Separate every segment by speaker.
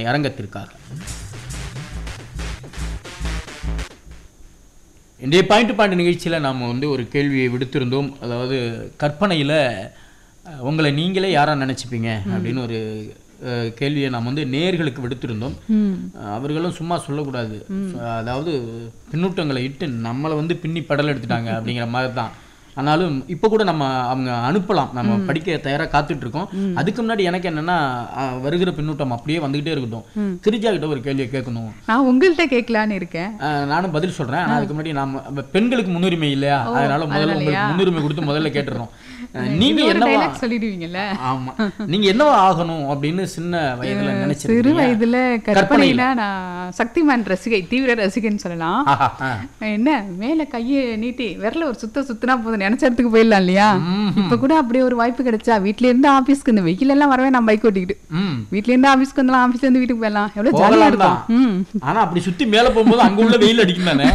Speaker 1: அரங்கத்திற்காக இன்றைய point point நிகழ்ச்சியில் நாம் வந்து ஒரு கேள்வியை விடுத்திருந்தோம் அதாவது கற்பனையில் அஹ், உங்களை நீங்களே யாரா நினச்சிப்பீங்க அப்படின்னு ஒரு அஹ், கேள்வியை நாம் வந்து நேர்களுக்கு விடுத்திருந்தோம்
Speaker 2: ம்
Speaker 1: அஹ், அவர்களும் சும்மா சொல்லக்கூடாது அதாவது பின்னூட்டங்களை இட்டு நம்மளை வந்து பின்னி படல் எடுத்துட்டாங்க அப்படிங்கிற மாதிரி தான் ஆனாலும் இப்போ கூட நம்ம அவங்க அனுப்பலாம் நம்ம படிக்க தயாராக காத்துட்டு இருக்கோம் அதுக்கு முன்னாடி எனக்கு என்னன்னா அஹ், வருகிற பின்னூட்டம் அப்படியே வந்துகிட்டே இருக்கட்டும் கிரிஜா கிட்ட ஒரு கேள்வியை கேட்கணும்
Speaker 2: நான் உங்கள்கிட்ட கேட்கலான்னு இருக்கேன்
Speaker 1: அஹ், நானும் பதில் சொல்றேன் ஆனா அதுக்கு முன்னாடி நாம பெண்களுக்கு முன்னுரிமை இல்லையா அதனால முதல்ல உங்களுக்கு முன்னுரிமை கொடுத்து முதல்ல கேட்டுறோம் அஹ், நீங்க
Speaker 2: ஒரு
Speaker 1: என்னவா
Speaker 2: டைலாக் சொல்லிடுவீங்கல்ல
Speaker 1: ஆமா நீங்க என்னவா ஆகணும் அப்படின்னு சின்ன வயதுல
Speaker 2: சிறு
Speaker 1: நினைச்சிருக்கீங்க
Speaker 2: வயதுல கற்பனைனா நான் சக்திமான் ரசிகை தீவிர ரசிகைன்னு சொல்லலாம்
Speaker 1: ஆஹா, ஆ.
Speaker 2: என்ன மேல கையை நீட்டி விரல ஒரு சுத்த சுத்தினா போதும் நினைச்ச இடத்துக்கு போயிடலாம் இல்லையா இப்ப கூட அப்படியே ஒரு வாய்ப்பு கிடைச்சா வீட்ல இருந்து ஆபீஸ்க்கு இந்த வெயில் எல்லாம் வரவே நான் பைக் ஓட்டிக்கிட்டு
Speaker 1: ம்
Speaker 2: வீட்ல இருந்து ஆபீஸ்க்கு வந்தலாம் ஆபீஸ்ல இருந்து வீட்டுக்கு போயிடலாம் எவ்வளவு ஜாலியா
Speaker 1: போகலாம்
Speaker 2: இருக்கும்
Speaker 1: தான்.
Speaker 2: ம்
Speaker 1: ஆனா அப்படி சுத்தி மேல போகும்போது அங்க உள்ள வெயில் அடிக்கும் தானே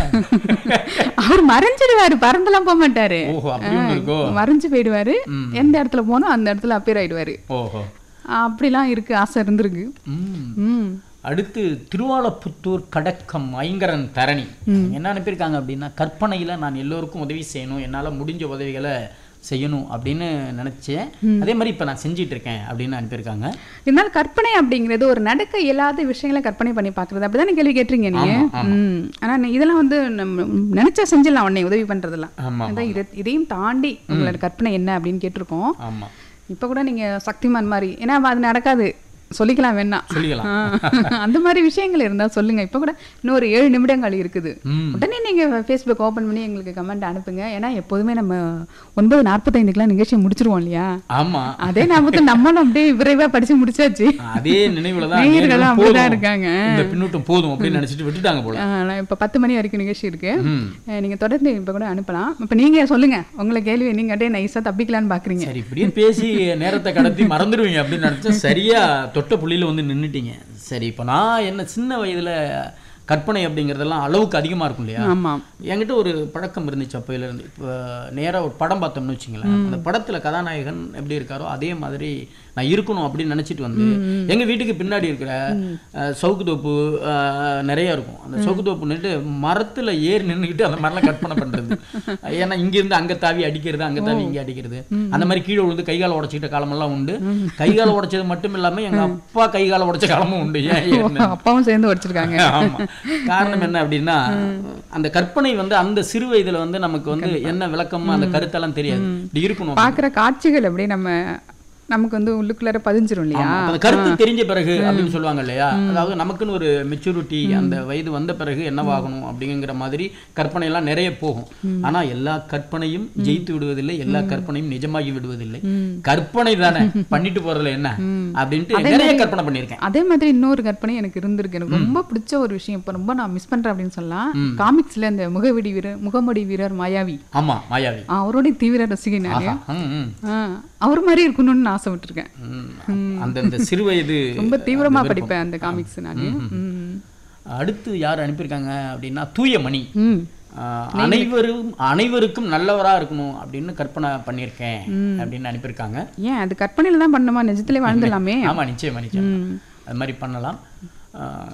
Speaker 2: அவர் மறைஞ்சிடுவாரு பறந்தெல்லாம் போக மாட்டாரு
Speaker 1: ஓஹோ அப்படி ஒண்ணு இருக்கோ
Speaker 2: மறைஞ்சு போயிடுவாரு எந்த இடத்துல போனோம் அந்த இடத்துல அப்பேர் ஆயிடுவாரு
Speaker 1: ஓஹோ
Speaker 2: அப்படிலாம் இருக்கு ஆசை இருந்திருக்கு
Speaker 1: ம்
Speaker 2: ம்
Speaker 1: அடுத்து திருவாலப்புத்தூர் கடக்கம் ஐங்கரன் தரணி என்ன அனுப்பியிருக்காங்க அப்படின்னா கற்பனையில நான் எல்லோருக்கும் உதவி செய்யணும் என்னால முடிஞ்ச உதவிகளை செய்யணும் அப்படின்னு நினைச்சேன் அதே மாதிரி இப்ப நான் செஞ்சிட்டு இருக்கேன் அப்படின்னு அனுப்பியிருக்காங்க
Speaker 2: இருந்தாலும் கற்பனை அப்படிங்கிறது ஒரு நடக்க இயலாத விஷயங்களை கற்பனை பண்ணி பாக்குறது அப்படிதானே கேள்வி கேட்டிருங்க நீங்க ம் ஆனா நீ- இதெல்லாம் வந்து நம்ம நினைச்சா செஞ்சிடலாம் உடனே உதவி பண்றதெல்லாம்
Speaker 1: ஆமா
Speaker 2: அதான் இத- இதையும் தாண்டி உங்களோட கற்பனை என்ன அப்படின்னு கேட்டிருக்கோம்
Speaker 1: ஆமா
Speaker 2: இப்ப கூட நீங்க சக்திமான் மாதிரி ஏன்னா அது நடக்காது சொல்லிக்கலாம் வேணா
Speaker 1: சொல்லிக்கலாம்
Speaker 2: ஆ, அந்த மாதிரி விஷயங்கள் இருந்தா சொல்லுங்க இப்ப கூட இன்னும் ஒரு ஏழு நிமிடங்கள் இருக்குது
Speaker 1: ம்
Speaker 2: உடனே நீங்க ஃபேஸ்புக் ஓபன் பண்ணி எங்களுக்கு கமெண்ட் அனுப்புங்க ஏன்னா எப்போதுமே நம்ம ஒன்பது நாற்பத்தைந்துக்கெல்லாம் நிகழ்ச்சியை முடிச்சிருவோம் இல்லையா
Speaker 1: ஆமா
Speaker 2: அதே ஞாபகத்தை நம்மளும் அப்படியே விரைவா படிச்சு முடிச்சாச்சு
Speaker 1: அதே நினைவுல தான்
Speaker 2: நேயர்களும்
Speaker 1: நேர்களும்
Speaker 2: அப்படிதான்
Speaker 1: போதும்.
Speaker 2: இருக்காங்க.
Speaker 1: இந்த பின்னூட்டம் போதும் அப்படின்னு நினைச்சிட்டு விட்டுட்டாங்க போல
Speaker 2: ஆ, நான் இப்ப பத்து மணி வரைக்கும் நிகழ்ச்சி இருக்கு
Speaker 1: ம்
Speaker 2: அஹ் நீங்க தொடர்ந்து இப்ப கூட அனுப்பலாம் இப்ப நீங்க சொல்லுங்க உங்களை கேள்வி நீங்க அப்படியே நைஸா தப்பிக்கலான்னு பாக்குறீங்க
Speaker 1: சரி இப்படியே பேசி நேரத்தை கடத்தி மறந்துடுவீங்க அப்படின்னு நினைச்சா சரியா தொட்ட புள்ளியில வந்து நின்னுட்டீங்க சரி இப்போ நான் என்ன சின்ன வயதுல கற்பனை அப்படிங்கிறதெல்லாம் அளவுக்கு அதிகமா இருக்கும் இல்லையா
Speaker 2: ஆமா
Speaker 1: என்கிட்ட ஒரு பழக்கம் இருந்துச்சு அப்பையில இருந்து இப்போ நேரா ஒரு படம் பார்த்தோம்னு வச்சுங்களேன் அந்த படத்துல கதாநாயகன் எப்படி இருக்காரோ அதே மாதிரி நான் இருக்கணும் அப்படின்னு நினைச்சிட்டு வந்து எங்க வீட்டுக்கு பின்னாடி இருக்கிற அஹ், சவுக்கு தோப்பு அஹ், நிறைய இருக்கும் அந்த சவுக்கு தோப்பு நின்னுட்டு மரத்துல ஏறி நின்னுக்கிட்டு அந்த மாதிரிலாம் கற்பனை பண்றது ஏன்னா இங்க இருந்து அங்க தாவி அடிக்கிறது அங்க தாவி இங்க அடிக்கிறது அந்த மாதிரி கீழே விழுந்து கை காலை உடைச்சிக்கிட்ட காலமெல்லாம் உண்டு கை காலை உடைச்சது மட்டும் இல்லாம எங்க அப்பா கை காலை உடைச்ச காலமும் உண்டு ஏன் ஏன்னு
Speaker 2: அப்பாவும் சேர்ந்து உடைச்சிருக்காங்க
Speaker 1: ஆமா காரணம் என்ன அப்படின்னா அந்த கற்பனை வந்து அந்த சிறு வயதுல வந்து நமக்கு வந்து என்ன விளக்கம் அந்த கருத்தெல்லாம் தெரியாது இப்படி இருக்கணும்
Speaker 2: பாக்குற காட்சிகள் அப்படியே நம்ம நமக்கு வந்து உள்ளுக்குள்ளார பதிஞ்சிரும் இல்லையா
Speaker 1: ஆமா. அந்த கருத்து தெரிஞ்ச பிறகு அப்படின்னு சொல்லுவாங்க இல்லையா அதாவது நமக்குன்னு ஒரு மெச்சூரிட்டி அந்த வயது வந்த பிறகு என்னவாகணும் அப்படிங்கிற மாதிரி கற்பனை எல்லாம் நிறைய போகும் ஆனா எல்லா கற்பனையும் ஜெயித்து விடுவதில்லை எல்லா கற்பனையும் நிஜமாகி விடுவதில்லை கற்பனை தானே பண்ணிட்டு போறதுல என்ன அப்படின்ட்டு நிறைய கற்பனை பண்ணியிருக்கேன்
Speaker 2: அதே மாதிரி இன்னொரு கற்பனை எனக்கு இருந்திருக்கு எனக்கு ரொம்ப பிடிச்ச ஒரு விஷயம் இப்ப ரொம்ப நான் மிஸ் பண்றேன் அப்படின்னு சொல்லலாம் காமிக்ஸ்ல இந்த முகவெடி வீரர் முகமடி வீரர் மாயாவி
Speaker 1: ஆமா மாயாவி
Speaker 2: ஆ, அவருடைய தீவிர ரசிகை நான்
Speaker 1: ஆஹா. ம், ம்.
Speaker 2: ஆ, அவர் மாதிரி இருக்கணும்னு நான் ஆசைப்பட்டிருக்கேன்
Speaker 1: ம். அந்த அந்த சிறு வயது
Speaker 2: ரொம்ப தீவிரமா படிப்பேன் அந்த காமிக்ஸ் நான் ம்.
Speaker 1: அடுத்து யார் அனுப்பியிருக்காங்க அப்படின்னா தூயமணி
Speaker 2: ம்
Speaker 1: ஆஹ், அனைவரும் அனைவருக்கும் நல்லவரா இருக்கணும் அப்படின்னு கற்பனை பண்ணியிருக்கேன் அப்படின்னு அனுப்பியிருக்காங்க
Speaker 2: ஏன் அது கற்பனையில தான் பண்ணுமா நிஜத்திலே வாழ்ந்துடலாமே
Speaker 1: ஆமா நிச்சயமா நிச்சயம் அது மாதிரி பண்ணலாம் ஆஹ்,